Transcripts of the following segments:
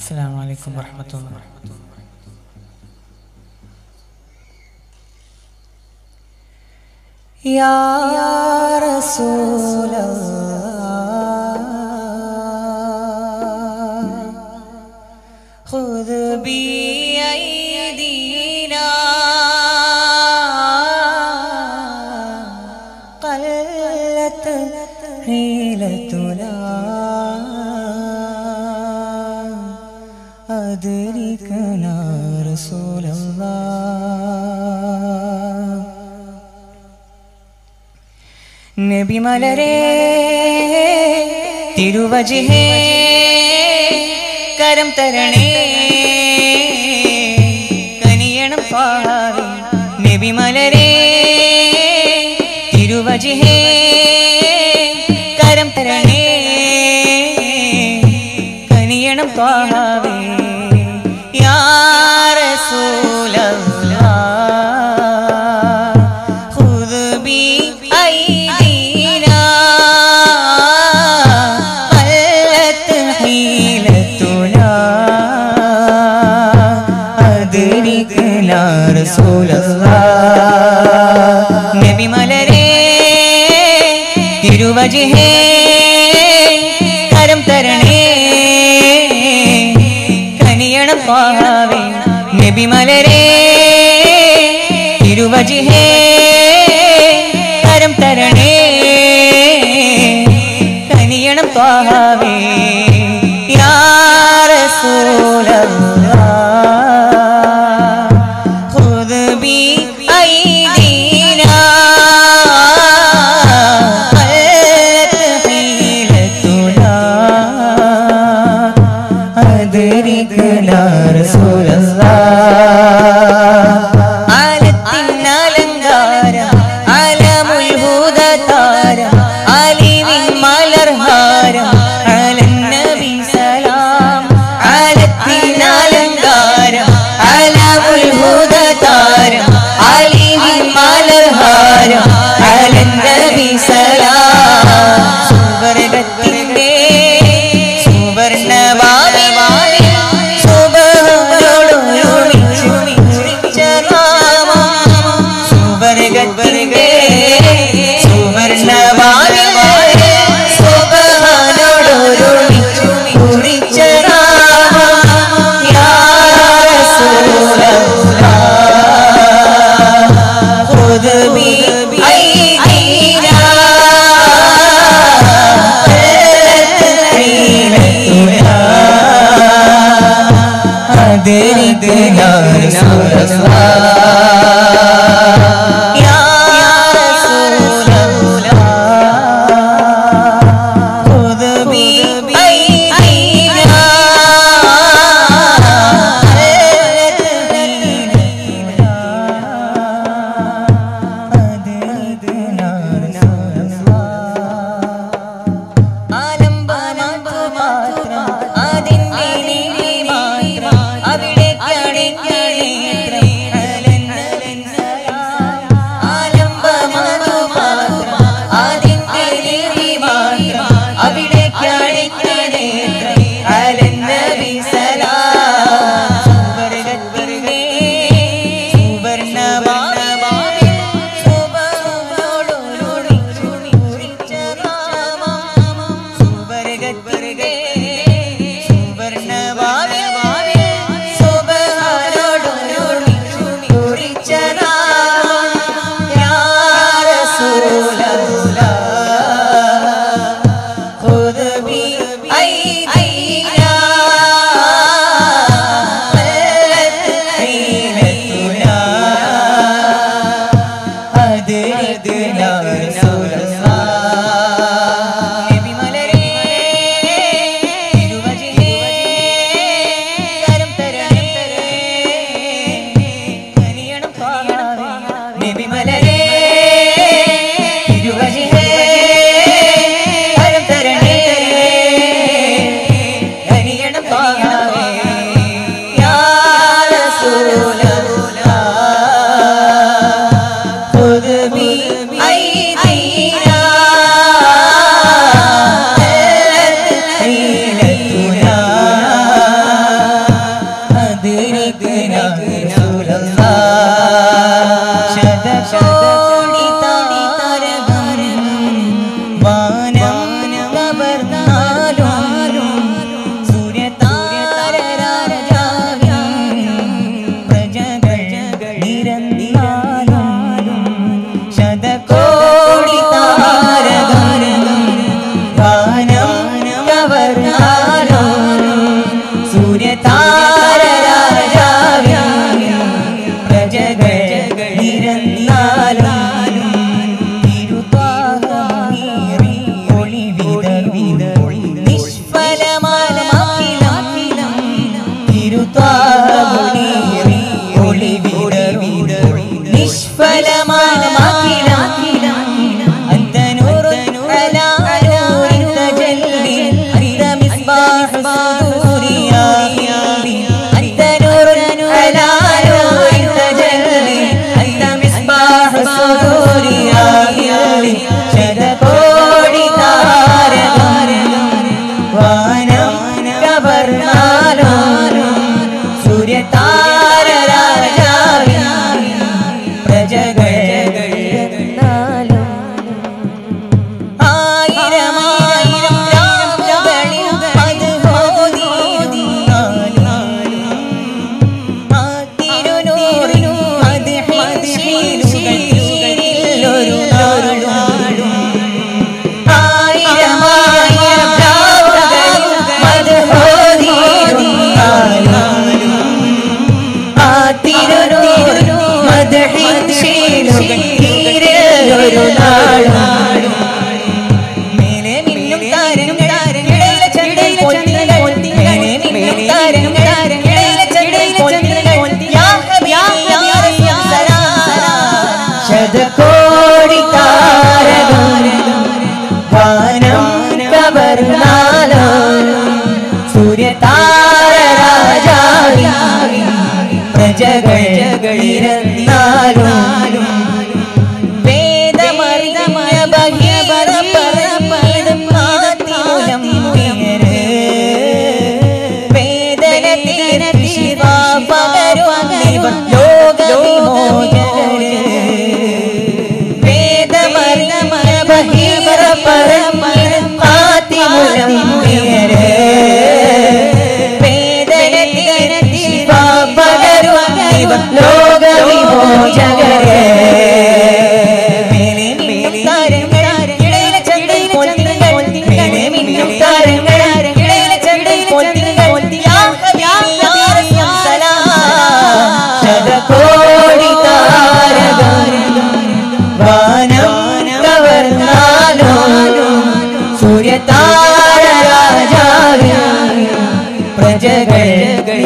السلام عليكم ورحمة الله يا رسول الله خذ بأيدينا قلت حيلتنا أدركنا رسول الله നബി മലരേ തിരുവജിഹേ കരം തരണേ കനിയണം പാവി നബി മലരേ തിരുവജിഹേ കരം തരണേ കനിയണം പാവി യാ റസൂലല്ലാഹ് خذ بأيدينا قلت حيلتنا أدركنا رسول الله നബി മലരേ തിരുവജിഹേ കരം തരണേ കനിയണം പാവേ നബി മലരേ തിരുവജിഹേ കരം തരണേ കനിയണം പാവേ യാ റസൂലല്ലാഹ് ഖുദ് ബി ഐദീനാ ഖല്ലത് ഹീലത്തുനാ أدركنا رسول الله ആലത്തിനലങ്കാരം അലമുൽ ഹുദതാരം അലിവിൻ മലർഹാരം അലന്നബി സലാം ആലത്തിനലങ്കാരം അലമുൽ ഹുദതാരം അലിവിൻ മലർഹാരം അലന്നബി സലാം സുവർഗത്തിന്റെ സുവർണവാദി സുബഹനോടൊരുമിച്ചു മിഴിച്ച നാമം സുവർഗത്തിന്റെ സുവർണവാദി സുബഹനോടൊരുമിച്ചു മിഴിച്ച നാമം യാ റസൂലല്ലാഹ് خذ بأيدينا أدركنا رسول الله يا رسول الله خذ بأيدينا أدركنا رسول الله ആലംബമാക്കു മാത്രം അതിന്റെ നീതി മാത്രം അവിടെ കണിക്കണേത്രം ആലംബമാക്കു മാത്രം അതിന്റെ നീതി മാത്രം അവിടെ കണിക്കണേത്രം അലന്നബി സലാം സുവർഗത്തിന്റെ സുവർണവാദി സുബഹനോടൊരുമിച്ചു മിഴിച്ച നാമം സുവർഗത്തിന്റെ സുവർണവാദി സുബഹനോടൊരുമിച്ചു മിഴിച്ച നാമം യാ റസൂലല്ലാഹ് خذ بأيدينا قلت حيلتنا أدركنا رسول الله നബി മലരേ തിരുവജിഹേ കരം തരണേ കനിയണം പാവേ നബി മലരേ തിരുവജിഹേ കരം തരണേ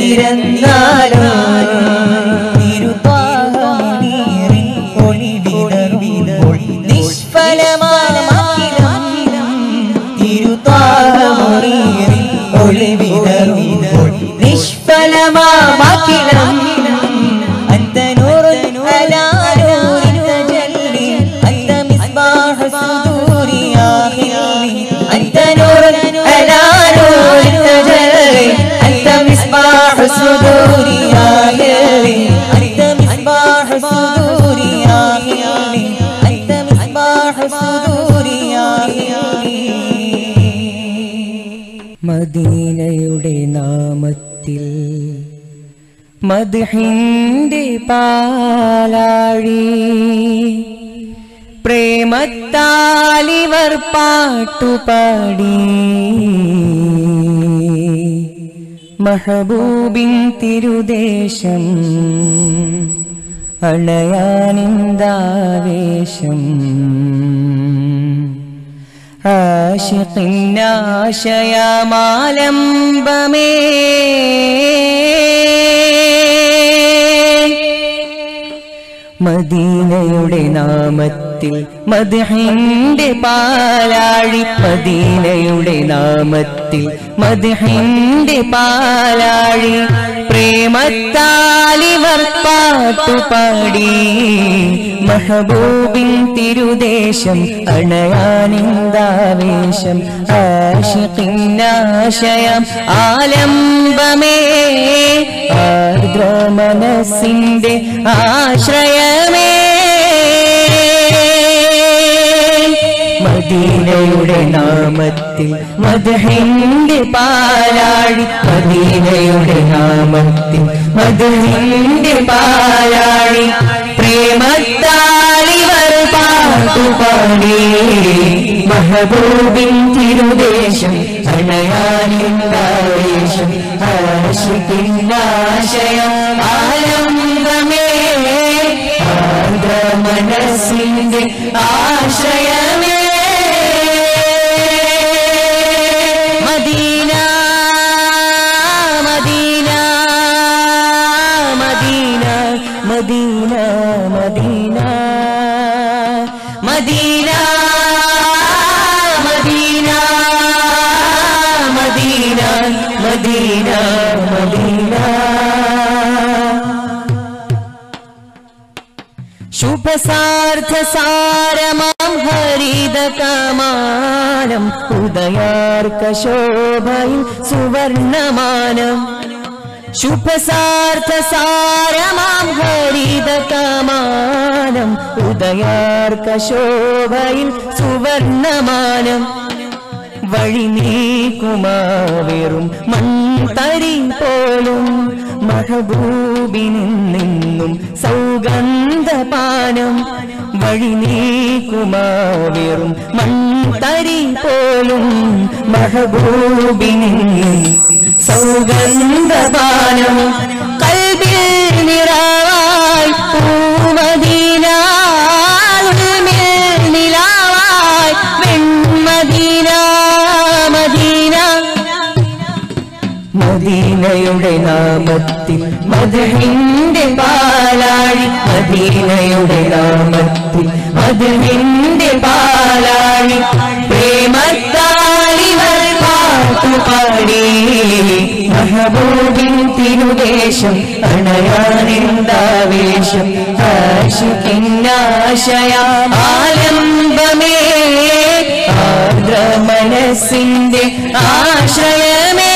പിറന്നാലോ തിരുത്വാഹമണീറിൻ ഒളി വിതറുമ്പോൾ നിഷ്ഫലമാക്കിലും തിരുത്വാഹമണീറിൻ ഒളി വിതറുമ്പോൾ നിഷ്ഫലമാക്കിലും أنت نور على نور تجلي أنت مصباح الصدور يا خلي أنت نور على نور تجلي أنت مصباح الصدور يا خلي أنت مصباح الصدور يا خلي أنت مصباح الصدور يا خلي മദീനയുടെ നാമത്തിൽ മദ്ഹിന്റെ പാലാഴി പ്രേമത്താലിവർ പാട്ടുപാടി മഹബൂബിൻ തിരുദേശം അണയാനിന്ദാവേശം ആശിഖിന്നാശയമാലംബമേ മദീനയുടെ നാമത്തിൽ മദ്ഹിന്റെ പാലാഴി മദീനയുടെ നാമത്തിൽ മദ്ഹിന്റെ പാലാഴി പ്രേമത്താലിവർ പാട്ടുപാടി മഹബൂബിൻ തിരുദേശം അണയാനിന്ദാവേശം ആശിഖിന്നാശയം ആലംബമേ ആർദ്ര മനസ്സിന്റെ ആശ്രയമേ മദീനയുടെ നാമത്തിൽ മദഹിന്റെ പാലാഴി മദീനയുടെ നാമത്തിൽ മദഹിന്റെ പാലാഴി പ്രേമത്താലിവർ പാട്ടുപാടി മഹബൂബിൻ തിരുദേശം അണയാനിന്ദാവേശം ആശിക്കിന്നാശയം ആലംബമേ ആർദ്ര മനസ്സിന്റെ ആശ്രയമേ Medina Medina Medina Medina Medina Medina Medina Medina Medina Medina ശുഭസാർത്ഥ സാരമാം ഹരിത കമാനം ഉദയാർക്ക ശോഭയിൽ സുവർണമാനം ശുഭസാർത്ഥ സാരമാം ഹരിത കമാനം ഉദയാർക്ക ശോഭയിൽ സുവർണമാനം വഴി നീക്കുമാവേറും മൺതരി പോലും മഹബൂബിനിൽ നിന്നും സൗഗന്ധപാനം വഴി നീക്കുമാവേറും മൺതരി പോലും മഹബൂബിനിൽ നിന്നും സൗഗന്ധപാനം കൽബിൽ നിറവായി പൂമദീന ഉൾമിൽ നിലാവായി വെൺമദീന മദീന മദീനയുടെ നാമത്തിൽ മധുഹിന്റെ പാലാഴി മദീനയുടെ നാമത്തിൽ മധുഹിന്റെ പാലാഴി പ്രേമത്താലിവർ പാട്ടുപാടി മഹബൂബിൻ തിരുദേശം അണയാനിന്ദാവേശം ആശിക്കിന്നാശയ ആലംബമേ ആർദ്ര മനസ്സിന്റെ ആശ്രയമേ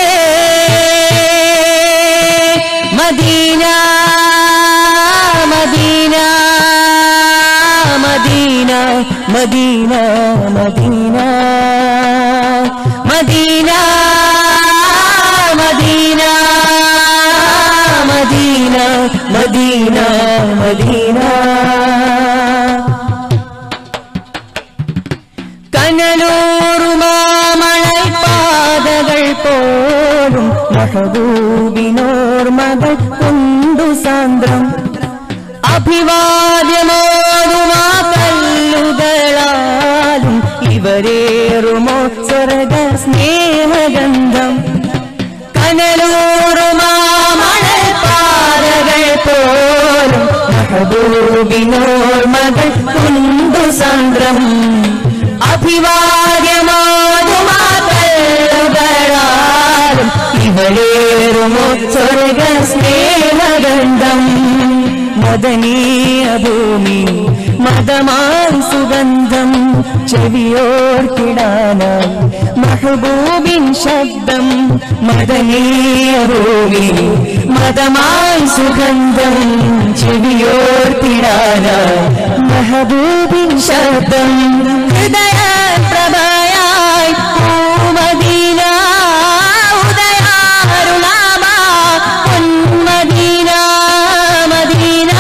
Medina Medina Medina Medina Medina Medina Medina Medina Medina Medina കനലൂറുമാമണൽ പാതകൾ പോലും മഹബൂബിനോർമകൾ കൊണ്ടു സാന്ദ്രം അഭിവാദ്യമോടുമാ കല്ലുകളാലും സ്വർഗ സ്നേഹഗന്ധം കനലൂറുമാ മഹബൂബിനോർമകൾ കൊണ്ടു സാന്ദ്രം അഭിവാദ്യമാതുമാറും ഇവളേറുമോ സ്വർഗ സ്നേഹഗന്ധം മദനീയ ഭൂമി മതമാൻ സുഗന്ധം ചെവിയോർക്കിടാനായി മഹബൂബിൻ ശബ്ദം മദനീയ ഭൂമി മതമാൻ സുഗന്ധം ചെവിയോർക്കിടാനായി മഹബൂബിൻ ശബ്ദം ഹൃദയ പ്രഭയായി പൂമദീന ഉദയാരുണാമ പൊന്മദീന മദീന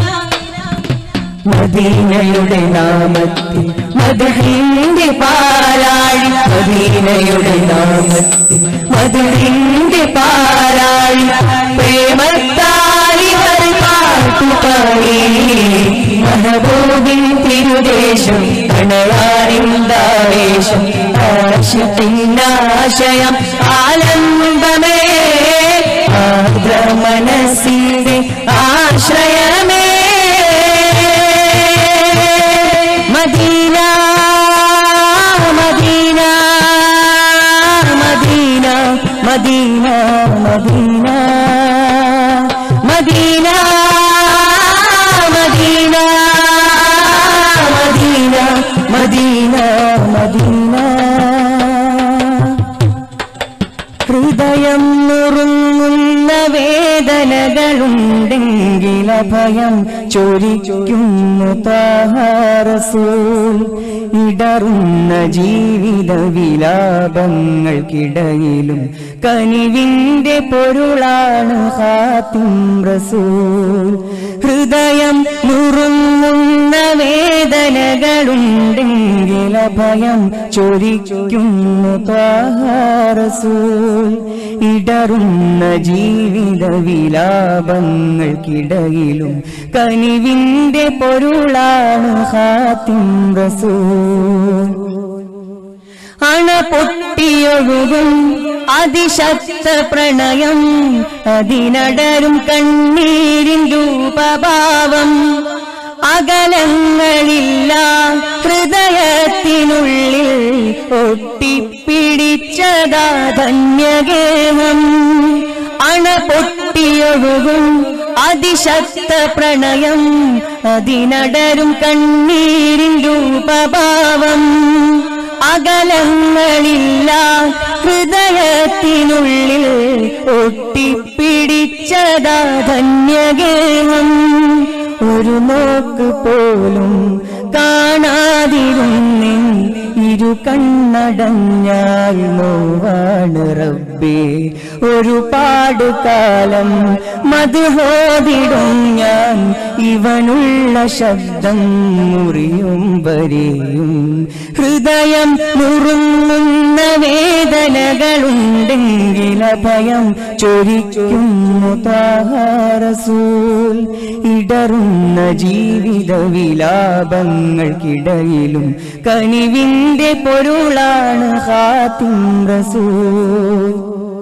മദീനയുടെ നാമത്തിൽ മദഹിന്റെ പാരാഴി മദീനയുടെ നാമത്തിൽ മദഹിന്റെ പാരാഴി പ്രേമത്താലിവർ പാട്ടുപാടി മഹബൂബിൻ തിരുദേശം പ്രണയാനിന്ദാവേശം ആശത്തിനാശയം ആനന്ദമേ ആർദ്ര മനസ്സിന്റെ ആശ്രയമേ Medina Medina Medina Medina Medina Medina Medina Medina Medina Medina ഹൃദയം നുറുങ്ങുന്ന വേദനകളുണ്ടെങ്കിൽ ഭയം ചൊരിക്കുന്നു താഹാരസൂൽ ഇടറുന്ന ജീവിത വിലാപങ്ങൾക്കിടയിലും കനിവിന്റെ പൊരുളാണ് ഹാത്തിം റസൂൽ ഹൃദയം നുറുങ്ങുന്ന വേദനകളുണ്ടെങ്കിൽ ഭയം ചൊരിക്കുന്നു താഹാരസൂൽ ഇടറുന്ന ജീവിത വിലാപങ്ങൾക്കിടയിലും കനിവിന്റെ പൊരുളാണ് ഹാത്തിം റസൂൽ അണ പൊട്ടിയൊഴുകും അതിശക്ത പ്രണയം അതിനടരും കണ്ണീരിൻ രൂപഭാവം അകലങ്ങളില്ല ഹൃദയത്തിനുള്ളിൽ ഒട്ടിപ്പിടിച്ചതാ ധന്യഗേഹം അണ പൊട്ടിയൊഴുകും അതിശക്ത പ്രണയം അതിനടരും കണ്ണീരിൻ രൂപഭാവം അകലങ്ങളില്ല ഹൃദയത്തിനുള്ളിൽ ഒട്ടിപ്പിടിച്ചതാ ധന്യഗേഹം ഒരു നോക്ക് പോലും കാണാതിരുന്നിൻ ഇരു കണ്ണടഞ്ഞാൽ നോവാണ് റബ്ബേ ഒരു പാടുകാലം മധുഹോതിടും ഞാൻ ഇവനുള്ള ശബ്ദം മുറിയും വരെയും ഹൃദയം നുറുങ്ങുന്ന വേദനകളുണ്ടെങ്കിൽ ഭയം ചൊരിക്കുന്നു താഹാരസൂൽ ഇടറുന്ന ജീവിത വിലാപങ്ങൾക്കിടയിലും കനിവിന്റെ പൊരുളാണ് ഹാത്തിം റസൂൽ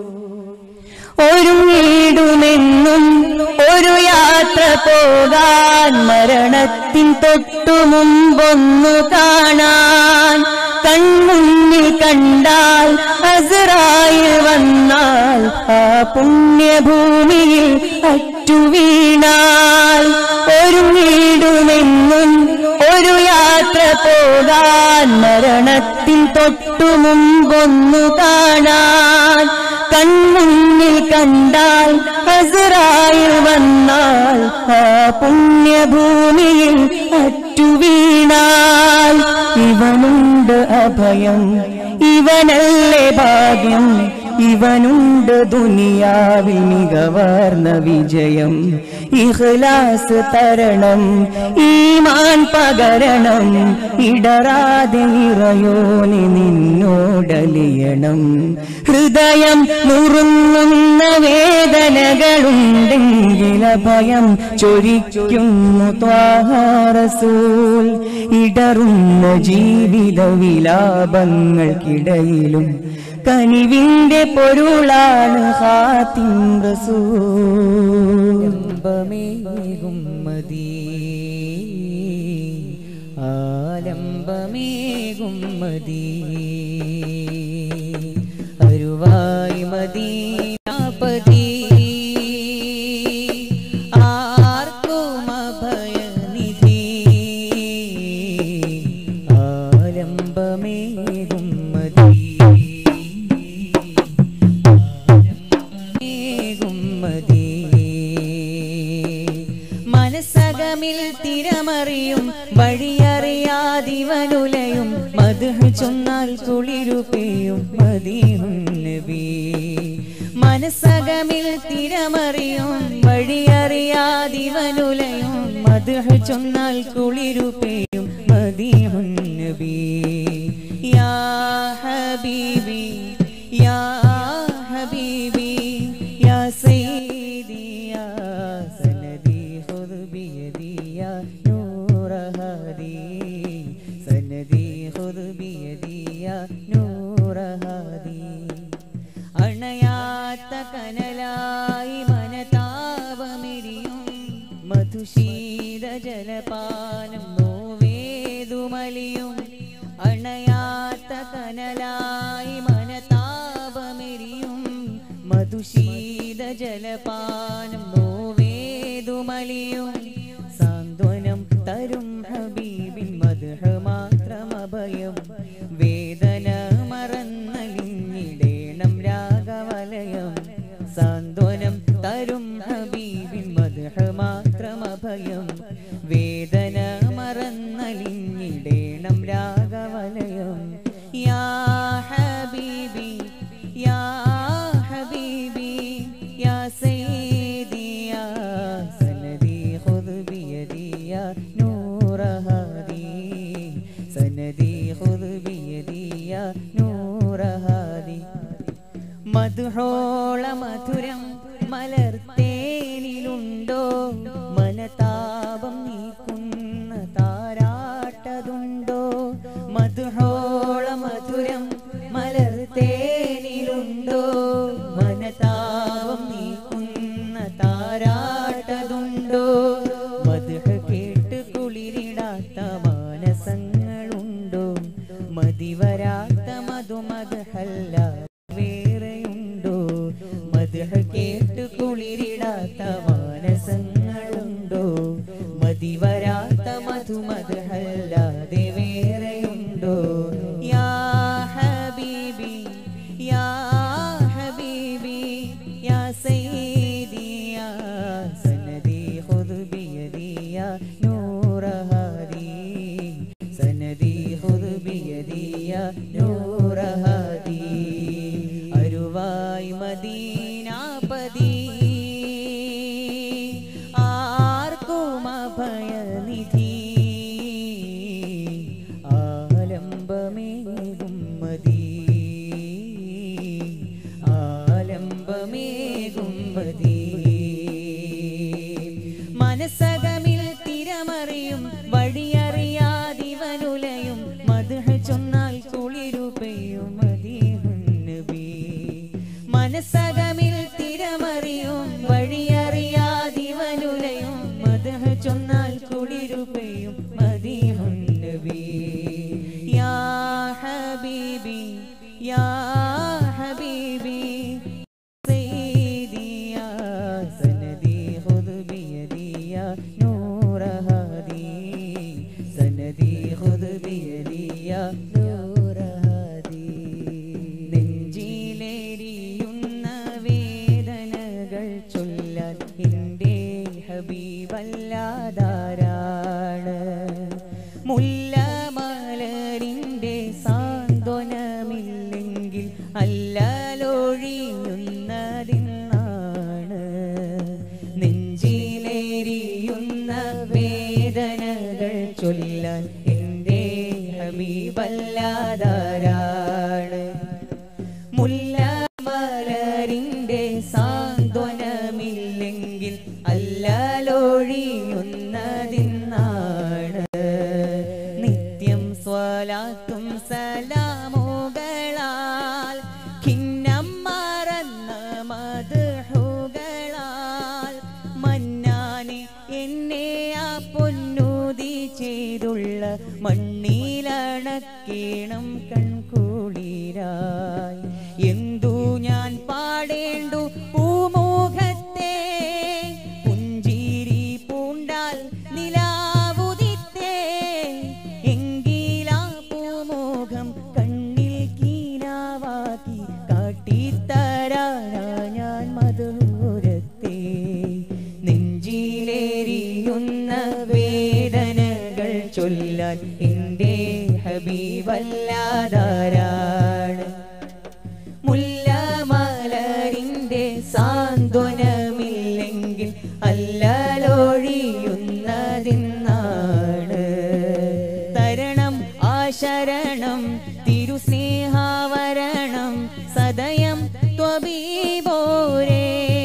ഒരുങ്ങിടുമെന്നും ഒരു യാത്ര പോകാൻ മരണത്തിൻ തൊട്ടു മുമ്പൊന്നു കാണാൻ കൺമുന്നിൽ കണ്ടാൽ അസറായി വന്നാൽ ആ പുണ്യഭൂമിയിൽ അറ്റു വീണാൽ ഒരുങ്ങിടുമെന്നും ഒരു യാത്ര പോകാൻ മരണത്തിൻ തൊട്ടു മുമ്പൊന്നു കാണാൻ കൺമുന്നിൽ കണ്ടാൽ ഹസറായി വന്നാൽ ആ പുണ്യഭൂമിയിൽ അറ്റു വീണാൽ ഇവനുണ്ട് അഭയം ഇവനല്ലേ ഭാഗ്യം ഇവനുണ്ട് ദുനിയാവിൽ മികവാർന്ന വിജയം ഇഖ്ലാസ് തരണം ഈമാൻ പകരണം ഇടറാതെ ഇറയോനെ നിന്നോടലിയണം ഹൃദയം നുറുങ്ങുന്ന വേദനകളുണ്ടെങ്കിൽ ഭയം ചൊരിക്കുന്നു ത്വാഹാരസൂൽ ഇടറുന്ന ജീവിത വിലാപങ്ങൾക്കിടയിലും കനിവിന്റെ പൊരുളാണ് ഹാത്തിം റസൂൽ ഇമ്പമേകും മദീന മതി അരുവായി മദീനാപതി ആർക്കും അഭയനിധി ആലംബമേകും മതി ഏകും മതി മനസ്സകമിൽ തിരമറിയും വഴിയറിയാതിവനുലയും മധു ചൊന്നാൽ കുളിരുപേയും മതിയും നബി മനസ്സകമിൽ തിരമറിയും വഴിയറിയാതിവനുലയും മധു ചൊന്നാൽ കുളിരുപേയും മതിയും നബി യാ ഹബീബി യാ ഹബീബി യാ സയ്യിദി യാ സനദി ഖുദ് ബിയദി യാ നൂറ ഹാദി സനദി ഖുദ് ബിയദി യാ നൂറ ഹാദി അണയാത്ത കനലായി മനതാപമിരിയും മധുശീല ജലപാനം നോവേതുമലിയും അണയാത്ത കനലായി മനതാപമിരിയും മധുശീല ജലപാനം നോവേതുമലിയും സാന്ത്വനം തരും ഹബീബിൻ മധുഹ മാത്രം അഭയം വേദന മറന്നലിഞ്ഞിടേണം രാഗവലയം സാന്ത്വനം തരും ഹബീബിൻ മധുഹ മാത്രം അഭയം വേദന മറന്നലിഞ്ഞിടേണം രാഗവലയം യാ ഹബീബി യാ ഹബീബി യാ സയ്യിദി യാ സനദി ഖുദ് ബിയദി യാ നൂറ ഹാദി സനദി ഖുദ് ബിയദി യാ നൂറ ഹാദി മധുഹോള മധുരം മലർത്തേനിലുണ്ടോ മനതാപം നീക്കുന്ന താരാട്ടതുണ്ടോ മധുഹോള മധുരം മലർത്തേനിലുണ്ടോ മനതാപം നീക്കുന്ന താരാട്ടതുണ്ടോ മധുഹ കേട്ട് കുളിരിടാത്ത മാനസങ്ങളുണ്ടോ മതിവരാത്ത മധുമധല്ല വേറെയുണ്ടോ മധുഹ കേട്ട് കുളിരിടാത്ത മാനസങ്ങളുണ്ടോ മതിവരാത്ത മധുമധല്ലാതെ വേറെയുണ്ടോ യാ ഹബീബി യാ ഹബീബി യാ സയ്യിദി യാ സനദി ഖുദ് ബിയദി യാ നൂറ ഹാദി സനദി ഖുദ് ബിയദി യാ നൂറ ഹാദി അരുവായി മദീനാപതി ആർക്കും അഭയനിധി ആലംബമേകും മതി ആലംബമേകും മതി മനസ്സകമിൽ തിരമറിയും വഴിയറിയാതിവനുലയും മധുഹ ചൊന്നാൽ കുളിരുപെയ്യും മതിയും നബി മനസ്സകമിൽ തിരമറിയും വഴിയറിയാതിവനുലയും മധുഹ ചൊന്നാൽ കുളിരുപെയ്യും മതിയും നബി യാ ഹബീബി യാ ഹബീബി سيدي يا سندي خذ بيدي يا نور هادي سندي خذ بيدي يا نور هادي നെഞ്ചിലേരിയുന്ന വേദനകൾ ചൊല്ലാൻ എൻ്റെ ഹബീബല്ലാതാരാണ് മുല്ലമലരിൻ്റെ സാന്ത്വനമില്ലെങ്കിൽ ചൊല്ലാൻ എൻ്റെ ഹബീബല്ലാതാരാണ് മുല്ലമലരിന്റെ സാന്ത്വനമില്ലെങ്കിൽ അല്ലലൊഴിയുന്നതിന്നാണ് തരണം ആശരണം തിരുസ്നേഹാവരണം സദയം ത്വബീബോരേ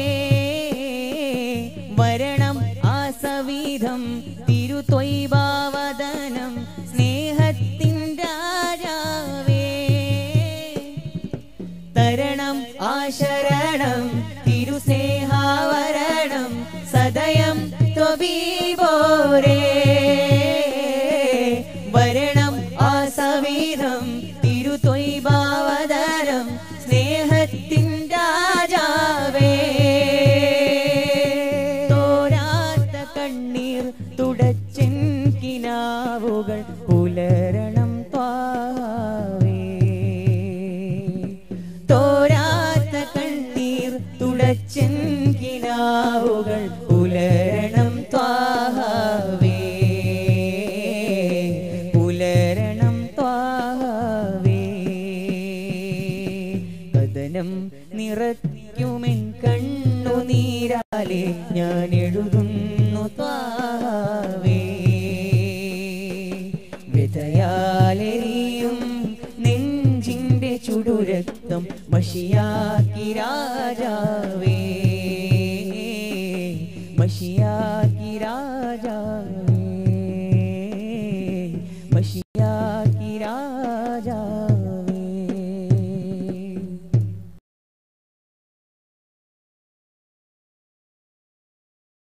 വരണം ആസവിധം തിരുത്വൈഭാവദനം സ്നേഹത്തിൻ രാജാവേ തരണം ആശരണം തിരുസ്നേഹാവരണം സദയം ത്വബീബോരേ വരണം ആസവിധം തിരുത്വൈഭാവതരം സ്നേഹത്തിൻ രാജാവേ തോരാത്ത കണ്ണീർ തുടച്ചിൻ കിനാവുകൾ പുലരണം ത്വാവേ തോരാത്ത കണ്ണീർ തുടച്ചിൻ കിനാവുകൾ പുലരണം ത്വാവേ പുലരണം ത്വാവേ കഥനം നിറയ്ക്കുമെൻ കണ്ണുനീരാലെ ഞാൻ എഴുതുന്നു ത്വാവേ വിതയാലെറിയും നെഞ്ചിന്റെ ചുടുരക്തം മഷിയാക്കി രാജാവേ